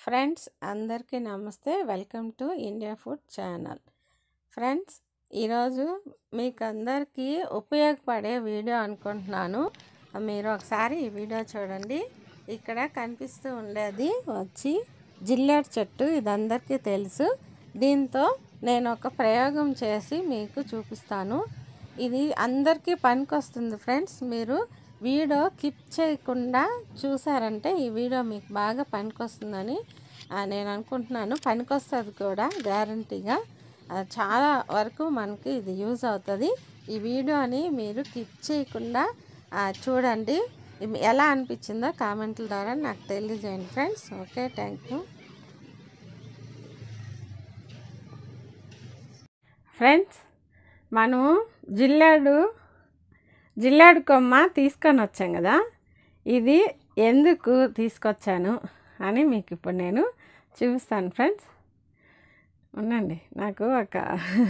Friends అందరికీ నమస్తే welcome to India food channel friends ఈరోజు మీకు అందరికీ ఉపయోగపడే వీడియో అనుకుంటున్నాను మీరు ఒకసారి ఈ వీడియో చూడండి ఇక్కడ కనిపిస్తూ ఉండేది వచ్చి జిల్లేడు చెట్టు ఇది అందరికీ తెలుసు దీంతో నేను ఒక ప్రయోగం చేసి మీకు చూపిస్తాను ఇది అందరికీ పనికొస్తుంది ఫ్రెండ్స్ మీరు వీడియో కిప్ చేయకుండా చూసారంటే ఈ వీడియో మీకు బాగా పనికొస్తుందని ఆ, నేను అనుకుంటున్నాను పనికొస్తుంది కూడా గ్యారంటీగా ఆ, చాలా వరకు మనకి ఇది యూజ్ అవుతుంది ఈ వీడియోని మీరు కిప్ చేయకుండా ఆ, చూడండి ఇమ్- ఎలా అనిపించిందో కామెంట్ల ద్వారా నాకు తెలియజేయండి friends okay thank you friends మనము జిల్లాడు జిల్లాడు కొమ్మ తీసుకొని వచ్చాం కదా ఇది ఎందుకు తీసుకొచ్చాను అని మీకు ఇప్పుడు నేను చూపిస్తాను ఫ్రెండ్స్ ఉండండి నాకు ఒక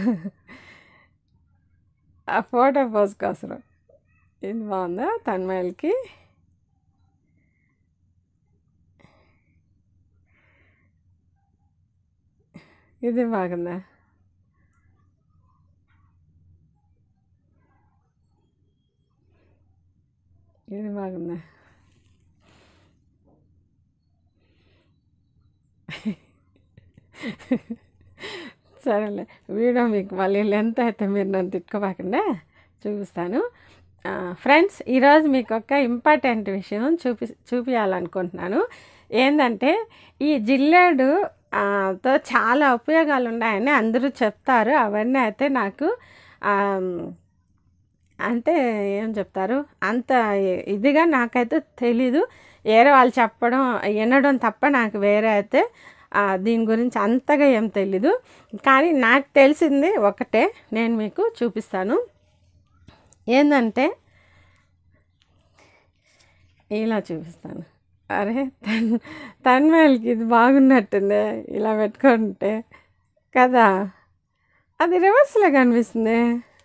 ఆ ఫోటో పోజ్ కోసం ఇది బాగుందా తన్మయలకి ఇది బాగుందా ఇది బాగుందా సరేలే వీడియో మీకు మళ్ళీ లెంత్ అయితే మీరు నన్ను తిట్టుకోబాకుండా చూపిస్తాను ఆ, ఫ్రెండ్స్ ఈరోజు మీకు ఒక ఇంపార్టెంట్ విషయం చూపి చూపించాలనుకుంటున్నాను ఏంటంటే ఈ జిల్లేడు ఆ, తో చాలా ఉపయోగాలు ఉన్నాయని అందరూ చెప్తారు అవన్నీ అయితే నాకు ఆ, అంటే ఏం చెప్తారు అంత ఇదిగా నాకైతే తెలీదు వేరే వాళ్ళు చెప్పడం వినడం తప్ప నాకు వేరే అయితే ఆ, దీని గురించి అంతగా ఏం తెలీదు కానీ నాకు తెలిసింది ఒకటే నేను మీకు చూపిస్తాను ఏంటంటే ఇలా చూపిస్తాను అరే తన్ తన్మేలకి ఇది బాగున్నట్టుంది ఇలా పెట్టుకుంటే కదా అది రివర్స్లో కనిపిస్తుంది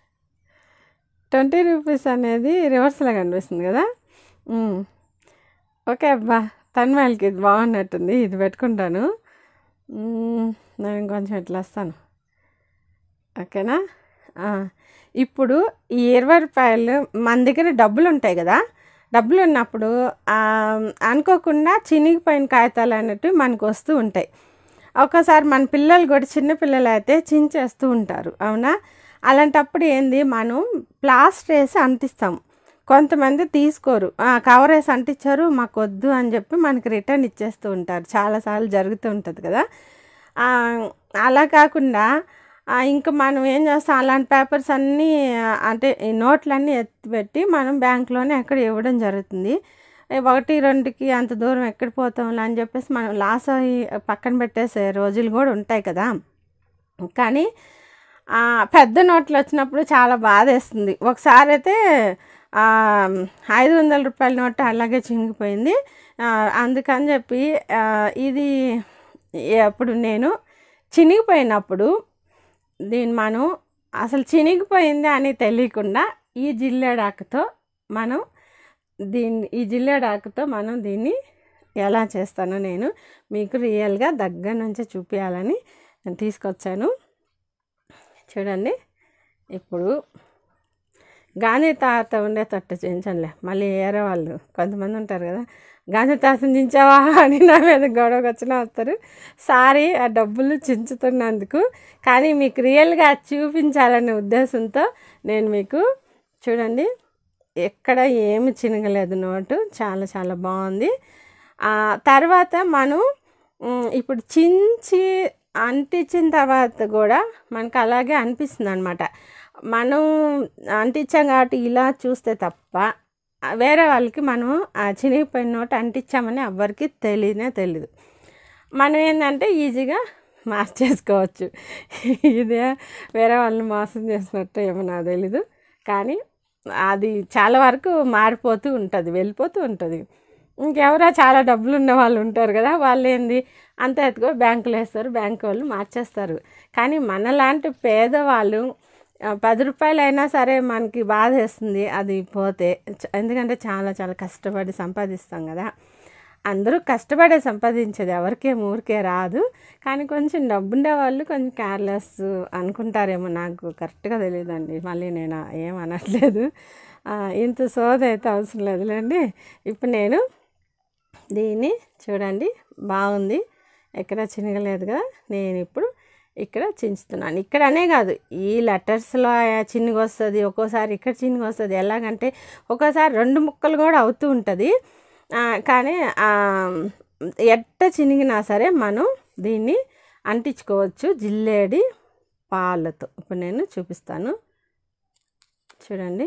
ట్వంటీ రూపీస్ అనేది రివర్స్లో కనిపిస్తుంది కదా ఉమ్. ఓకే అబ్బా తన్మేలకి ఇది బాగున్నట్టుంది ఇది పెట్టుకుంటాను ఉమ్, నేను ఇంకొంచెం ఇట్లా వస్తాను ఓకేనా ఆ, ఇప్పుడు ఈ ఇరవై రూపాయలు మన దగ్గర డబ్బులు ఉంటాయి కదా డబ్బులు ఉన్నప్పుడు ఆ, అనుకోకుండా చినిగిపోయిన కాగితాలు అన్నట్టు మనకు వస్తూ ఉంటాయి ఒక్కోసారి మన పిల్లలు కూడా చిన్న పిల్లలు అయితే చించేస్తూ ఉంటారు అవునా అలాంటప్పుడు ఏంది మనం ప్లాస్టర్ వేసి అంటిస్తాం కొంతమంది తీసుకోరు "ఆ, కవర్ వేసి అంటించారు మాకు వద్దు అని చెప్పి మనకి రిటర్న్ ఇచ్చేస్తూ ఉంటారు చాలాసార్లు జరుగుతూ ఉంటుంది కదా ఆ, అలా కాకుండా ఆ, ఇంకా మనం ఏం చేస్తాం అలాంటి పేపర్స్ అన్నీ ఆ, అంటే ఈ నోట్లన్నీ ఎత్తిపెట్టి మనం బ్యాంక్లోనే ఎక్కడ ఇవ్వడం జరుగుతుంది ఏ ఒకటి రెండుకి అంత దూరం ఎక్కడ పోతాం అని చెప్పేసి మనం లాస్ అయ్యి పక్కన పెట్టేసే రోజులు కూడా ఉంటాయి కదా కానీ ఆ, పెద్ద నోట్లు వచ్చినప్పుడు చాలా బాధ వేస్తుంది ఒకసారి అయితే ఆ, ఐదు వందల రూపాయల నోట్ అలాగే చినిగిపోయింది ఆ, అందుకని చెప్పి ఆ, ఇది అప్పుడు నేను చినిగిపోయినప్పుడు దీన్ని మనం అసలు చినిగిపోయింది అని తెలియకుండా ఈ జిల్లేడాకుతో మనం దీన్ని ఈ జిల్లేడాకుతో మనం దీన్ని ఎలా చేస్తానో నేను మీకు రియల్గా దగ్గర నుంచి చూపించాలని నేను తీసుకొచ్చాను చూడండి ఇప్పుడు గాంధీ తాత ఉండేటట్టు చేయించండిలే మళ్ళీ వేరే వాళ్ళు కొంతమంది ఉంటారు కదా గాంధీ తాతను చించావా అని నా మీద గొడవకు వచ్చినా వస్తారు సారీ ఆ డబ్బులు చించుతున్నందుకు కానీ మీకు రియల్గా చూపించాలనే ఉద్దేశంతో నేను మీకు చూడండి ఎక్కడ ఏమి చినగలేదు నోటు చాలా చాలా బాగుంది ఆ తర్వాత మనం ఉమ్, ఇప్పుడు చించి అంటించిన తర్వాత కూడా మనకు అలాగే అనిపిస్తుంది అనమాట మనం అంటించాం కాబట్టి ఇలా చూస్తే తప్ప ఆ, వేరే వాళ్ళకి మనం ఆ చినిగిపోయిన నోట్ అంటించామని ఎవ్వరికి తెలియనే తెలియదు మనం ఏంటంటే ఈజీగా మార్చేసుకోవచ్చు ఇదే వేరే వాళ్ళని మోసం చేసినట్టు ఏమో నాకు తెలీదు కానీ అది చాలా వరకు మారిపోతూ ఉంటుంది వెళ్ళిపోతూ ఉంటుంది ఇంకెవరో చాలా డబ్బులు ఉన్న వాళ్ళు ఉంటారు కదా వాళ్ళు ఏంది అంత ఎత్తుకో బ్యాంకులో వేస్తారు బ్యాంకు వాళ్ళు మార్చేస్తారు కానీ మనలాంటి పేదవాళ్ళు ఆ, పది రూపాయలు అయినా సరే మనకి బాధ వేస్తుంది అది పోతే చ- ఎందుకంటే చాలా చాలా కష్టపడి సంపాదిస్తాం కదా అందరూ కష్టపడే సంపాదించేది ఎవరికేం ఊరికే రాదు కానీ కొంచెం డబ్బుండే వాళ్ళు కొంచెం కేర్లెస్ అనుకుంటారేమో నాకు కరెక్ట్గా తెలియదండి మళ్ళీ నేను ఏం అనట్లేదు ఆ, ఇంత సోద అయితే అవసరం లేదులేండి ఇప్పుడు నేను దీన్ని చూడండి బాగుంది ఎక్కడ చినగలేదు కదా నేను ఇప్పుడు ఇక్కడ చించుతున్నాను ఇక్కడ అనే కాదు ఈ లెటర్స్లో చిన్నగా వస్తుంది ఒక్కోసారి ఇక్కడ చిన్నగా వస్తుంది ఎలాగంటే ఒక్కోసారి రెండు ముక్కలు కూడా అవుతూ ఉంటుంది ఆ, కానీ ఆ, ఎట్ట చినిగినా సరే మనం దీన్ని అంటించుకోవచ్చు జిల్లేడి పాలతో ఇప్పుడు నేను చూపిస్తాను చూడండి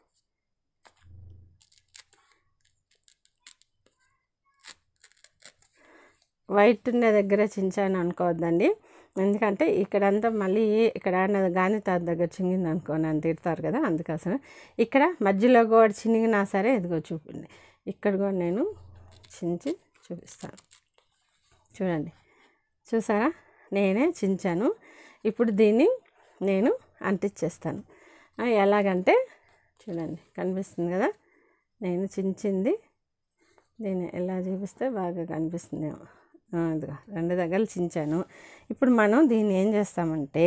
వైట్ ఉండే దగ్గర చించాను అనుకోవద్దండి ఎందుకంటే ఇక్కడంతా మళ్ళీ ఇక్కడ గాంధీ తాత దగ్గర చింగింది అనుకో నన్ను తిడతారు కదా అందుకోసం ఇక్కడ మధ్యలో కూడా చినిగినా సరే ఇదిగో చూపిండి ఇక్కడ కూడా నేను చించి చూపిస్తాను చూడండి చూసారా నేనే చించాను ఇప్పుడు దీన్ని నేను అంటించేస్తాను ఆ, ఎలాగంటే చూడండి కనిపిస్తుంది కదా నేను చించింది దీన్ని ఎలా చూపిస్తే బాగా కనిపిస్తుంది ఇదిగో రెండు దగ్గర చించాను ఇప్పుడు మనం దీన్ని ఏం చేస్తామంటే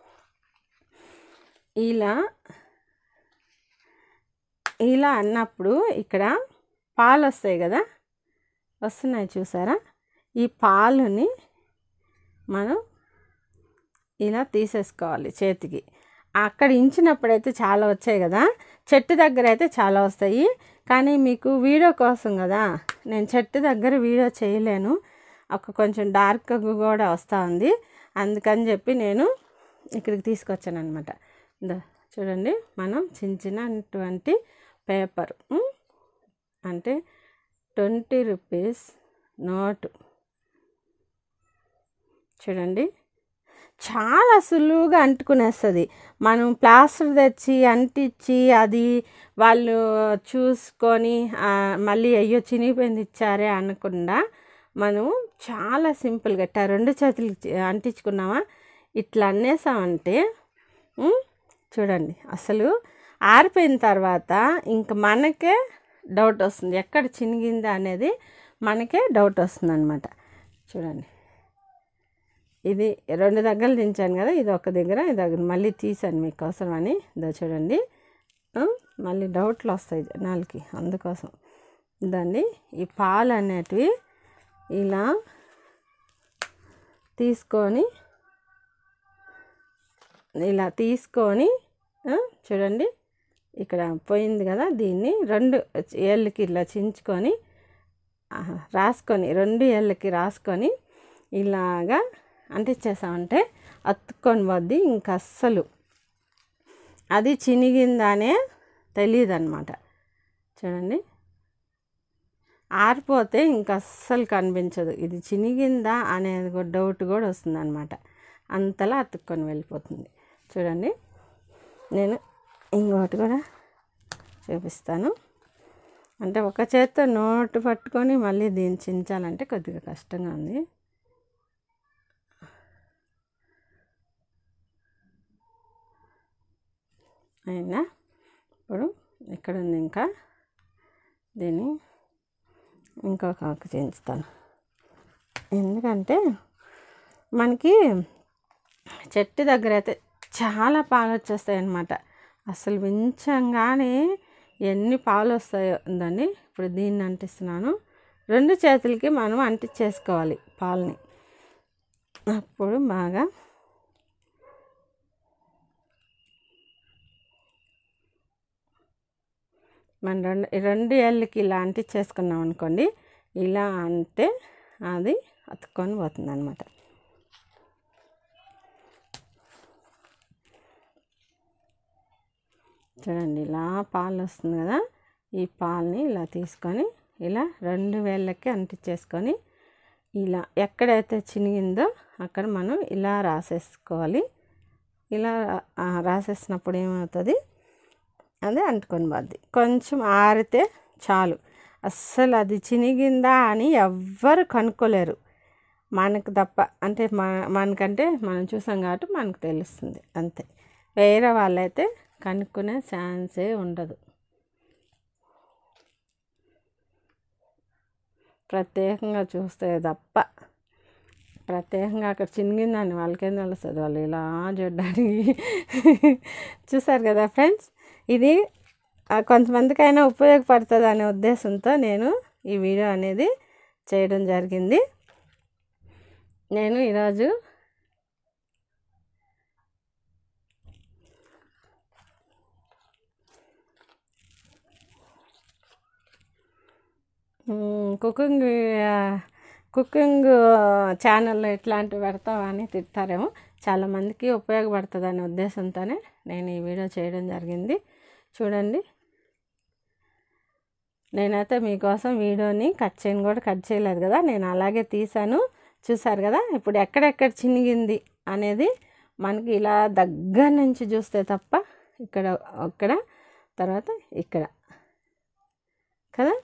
ఇలా ఇలా అన్నప్పుడు ఇక్కడ పాలు వస్తాయి కదా వస్తున్నాయి చూసారా ఈ పాలుని మనం ఇలా తీసేసుకోవాలి చేతికి అక్కడ ఇంచినప్పుడైతే చాలా వచ్చాయి కదా చెట్టు దగ్గర అయితే చాలా వస్తాయి కానీ మీకు వీడియో కోసం కదా నేను చెట్టు దగ్గర వీడియో చేయలేను ఒక కొంచెం డార్క్ కూడా వస్తూ ఉంది అందుకని చెప్పి నేను ఇక్కడికి తీసుకొచ్చాను అనమాట చూడండి మనం చించినటువంటి పేపర్ ఉమ్, అంటే ట్వంటీ రూపీస్ నోటు చూడండి చాలా సులువుగా అంటుకునేస్తుంది మనం ప్లాస్టర్ తెచ్చి అంటించి అది వాళ్ళు చూసుకొని ఆ, మళ్ళీ అయ్యో చినిగిపోయింది ఇచ్చారే అనకుండా మనం చాలా సింపుల్గా ఇట్టా రెండు చేతులు అంటించుకున్నామా ఇట్లా అన్నేసామంటే ఉమ్, చూడండి అసలు ఆరిపోయిన తర్వాత ఇంక మనకే డౌట్ వస్తుంది ఎక్కడ చినిగిందా అనేది మనకే డౌట్ వస్తుంది అనమాట చూడండి ఇది రెండు దగ్గరలు దించాను కదా ఇది ఒక దగ్గర ఇది ఒక మళ్ళీ తీసాను మీకోసం అని ఇదో చూడండి ఆ, మళ్ళీ డౌట్లు వస్తాయి జనాలకి అందుకోసం దాన్ని ఈ పాలు అనేటివి ఇలా తీసుకొని ఇలా తీసుకొని ఆ, చూడండి ఇక్కడ పోయింది కదా దీన్ని రెండు ఏళ్ళకి ఇలా చించుకొని ఆహా, రాసుకొని రెండు ఏళ్ళకి రాసుకొని ఇలాగా అంటించేసామంటే అతుక్కొని పోద్ది ఇంక అస్సలు అది చినిగిందనే తెలియదు అనమాట చూడండి ఆరిపోతే ఇంక అస్సలు కనిపించదు ఇది చినిగిందా అనేది కూడా డౌట్ కూడా వస్తుంది అనమాట అంతలా అతుక్కొని వెళ్ళిపోతుంది చూడండి నేను ఇంకోటి కూడా చూపిస్తాను అంటే ఒక చేత్తో నోటు పట్టుకొని మళ్ళీ దీన్ని చించాలంటే కొద్దిగా కష్టంగా ఉంది అయినా ఇప్పుడు ఇక్కడ ఉంది ఇంకా దీన్ని ఇంకొక ఆకు చేయించుతాను ఎందుకంటే మనకి చెట్టు దగ్గర అయితే చాలా పాలు వచ్చేస్తాయి అన్నమాట అసలు వించంగానే ఎన్ని పాలు వస్తాయో ఉందండి ఇప్పుడు దీన్ని అంటిస్తున్నాను రెండు చేతులకి మనం అంటించేసుకోవాలి పాలని అప్పుడు బాగా మన రెండు రెండు ఏళ్ళకి ఇలా అంటించేసుకున్నాం అనుకోండి ఇలా అంటే అది అతుక్కొని పోతుంది అనమాట చూడండి ఇలా పాలు వస్తుంది కదా ఈ పాలని ఇలా తీసుకొని ఇలా రెండు వేళ్ళకి అంటించేసుకొని ఇలా ఎక్కడైతే చినిగిందో అక్కడ మనం ఇలా రాసేసుకోవాలి ఇలా ఆ, రాసేసినప్పుడు ఏమవుతుంది అదే అంటుకొని పోద్ది కొంచెం ఆరితే చాలు అస్సలు అది చినిగిందా అని ఎవ్వరు కనుక్కోలేరు మనకు తప్ప అంటే మన మనకంటే మనం చూసాం కాబట్టి మనకు తెలుస్తుంది అంతే వేరే వాళ్ళైతే కనుక్కునే ఛాన్సే ఉండదు ప్రత్యేకంగా చూస్తే తప్ప ప్రత్యేకంగా అక్కడ చినిగిందని వాళ్ళకేం తెలుస్తుంది వాళ్ళు ఇలా చూడడానికి చూసారు కదా ఫ్రెండ్స్ ఇది ఆ, కొంతమందికైనా ఉపయోగపడుతుంది అనే ఉద్దేశంతో నేను ఈ వీడియో అనేది చేయడం జరిగింది నేను ఈరోజు మ్మ్, కుకింగ్ ఆ, కుకింగ్ ఛానల్లో ఇట్లాంటివి పెడతావా అని తిడతారేమో చాలామందికి ఉపయోగపడుతుంది అనే ఉద్దేశంతోనే నేను ఈ వీడియో చేయడం జరిగింది చూడండి నేనైతే మీకోసం వీడియోని కట్ చేయను కూడా కట్ చేయలేదు కదా నేను అలాగే తీసాను చూసారు కదా ఇప్పుడు ఎక్కడెక్కడ చినిగింది అనేది మనకి ఇలా దగ్గర నుంచి చూస్తే తప్ప ఇక్కడ అక్కడ తర్వాత ఇక్కడ కదా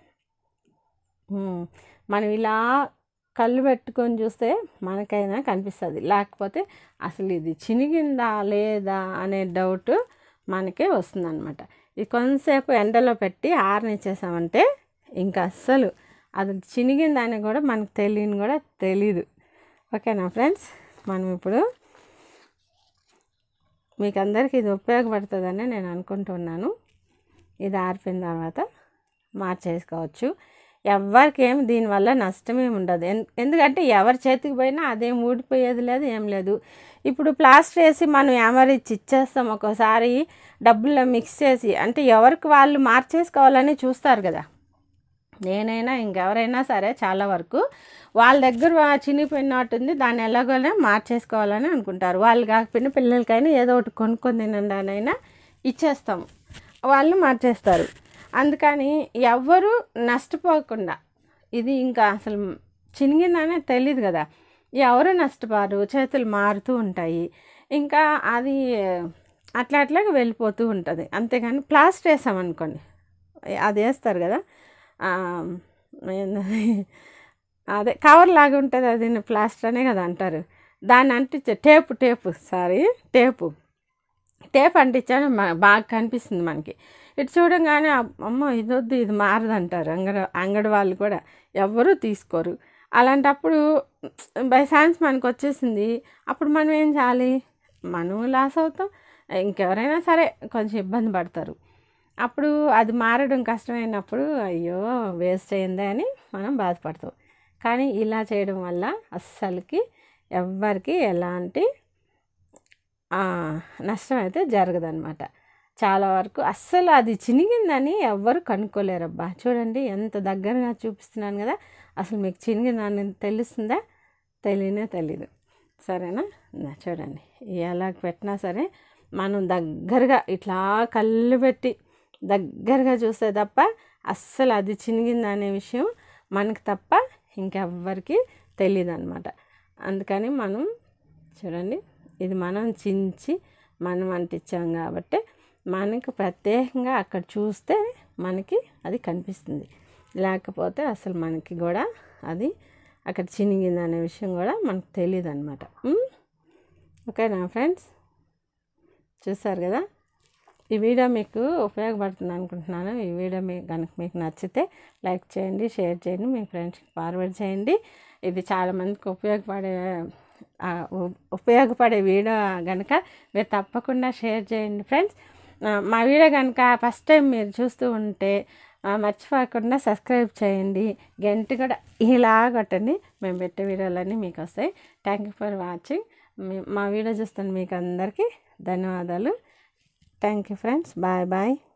ఉమ్, మనం ఇలా కళ్ళు పెట్టుకొని చూస్తే మనకైనా కనిపిస్తుంది లేకపోతే అసలు ఇది చినిగిందా లేదా అనే డౌట్ మనకే వస్తుందన్నమాట ఇది కొంతసేపు ఎండలో పెట్టి ఆరనిచ్చేసామంటే ఇంకా అస్సలు అది చినిగిందని కూడా మనకు తెలియని కూడా తెలీదు ఓకేనా ఫ్రెండ్స్ మనం ఇప్పుడు మీకు అందరికీ ఇది ఉపయోగపడుతుందని నేను అనుకుంటున్నాను ఇది ఆరిపోయిన తర్వాత మార్చేసుకోవచ్చు ఎవరికి ఏం దీనివల్ల నష్టమేమి ఉండదు ఎన్- ఎందుకంటే ఎవరి చేతికి పోయినా అదేం ఊడిపోయేది లేదు ఏం లేదు ఇప్పుడు ప్లాస్టర్ వేసి మనం ఏమరిచ్చి ఇచ్చేస్తాం ఒక్కోసారి డబ్బుల్లో మిక్స్ చేసి అంటే ఎవరికి వాళ్ళు మార్చేసుకోవాలని చూస్తారు కదా నేనైనా ఇంకెవరైనా సరే చాలా వరకు వాళ్ళ దగ్గర వా- చినిగిపోయినట్టుంది దాన్ని ఎలాగోనే మార్చేసుకోవాలని అనుకుంటారు వాళ్ళు కాకపోయినా పిల్లలకైనా ఏదో ఒకటి కొనుక్కొని తినండానైనా ఇచ్చేస్తాము వాళ్ళు మార్చేస్తారు అందుకని ఎవ్వరూ నష్టపోకుండా ఇది ఇంకా అసలు చినిగిందనే తెలియదు కదా ఎవరు నష్టపోరు చేతులు మారుతూ ఉంటాయి ఇంకా అది అట్లా అట్లాగా వెళ్ళిపోతూ ఉంటుంది అంతేగాని ప్లాస్టర్ వేసామనుకోండి అది వేస్తారు కదా ఆ, ఏందది అదే కవర్ లాగా ఉంటుంది అది ప్లాస్టర్ అనే కదా అంటారు దాన్ని అంటించే tape tape sorry tape tape అంటించాను మ- బాగా కనిపిస్తుంది మనకి ఇటు చూడంగానే అమ్- అమ్మో ఇది వద్దు ఇది మారదు అంటారు అంగడి అంగడి వాళ్ళు కూడా ఎవ్వరూ తీసుకోరు అలాంటప్పుడు బై ఛాన్స్ మనకు వచ్చేసింది అప్పుడు మనం ఏం చేయాలి మనం లాస్ అవుతాం ఇంకెవరైనా సరే కొంచెం ఇబ్బంది పడతారు అప్పుడు అది మారడం కష్టమైనప్పుడు అయ్యో వేస్ట్ అయిందే అని మనం బాధపడతాం కానీ ఇలా చేయడం వల్ల అస్సలకి ఎవ్వరికి ఎలాంటి ఆ, నష్టం అయితే జరగదన్నమాట చాలా వరకు అస్సలు అది చినిగిందని ఎవ్వరు కనుక్కోలేరబ్బా చూడండి ఎంత దగ్గరగా చూపిస్తున్నాను కదా అసలు మీకు చినిగిందని తెలుస్తుందా తెలియనే తెలీదు సరేనా నా చూడండి ఎలా పెట్టినా సరే మనం దగ్గరగా ఇట్లా కళ్ళు పెట్టి దగ్గరగా చూస్తే తప్ప అస్సలు అది చినిగిందనే విషయం మనకు తప్ప ఇంకెవ్వరికి తెలియదు అనమాట అందుకని మనం చూడండి ఇది మనం చించి మనం అంటించాం కాబట్టి మనకు ప్రత్యేకంగా అక్కడ చూస్తే మనకి అది కనిపిస్తుంది లేకపోతే అసలు మనకి కూడా అది అక్కడ చినిగింది అనే విషయం కూడా మనకు తెలియదు అనమాట ఓకేనా ఫ్రెండ్స్ చూసారు కదా ఈ వీడియో మీకు ఉపయోగపడుతుంది అనుకుంటున్నాను ఈ వీడియో మీకు కనుక మీకు నచ్చితే లైక్ చేయండి షేర్ చేయండి మీ ఫ్రెండ్స్కి ఫార్వర్డ్ చేయండి ఇది చాలామందికి ఉపయోగపడే ఆ, ఉ- ఉపయోగపడే వీడియో కనుక మీరు తప్పకుండా షేర్ చేయండి ఫ్రెండ్స్ ఆ, మా వీడియో కనుక ఫస్ట్ టైం మీరు చూస్తూ ఉంటే ఆ, మర్చిపోకుండా సబ్స్క్రైబ్ చేయండి గంట కూడా ఇలా కొట్టండి మేము పెట్టే వీడియోలన్నీ మీకు వస్తాయి థ్యాంక్ యూ ఫర్ వాచింగ్ మా వీడియో చూస్తున్న మీకు అందరికీ ధన్యవాదాలు thank you friends bye bye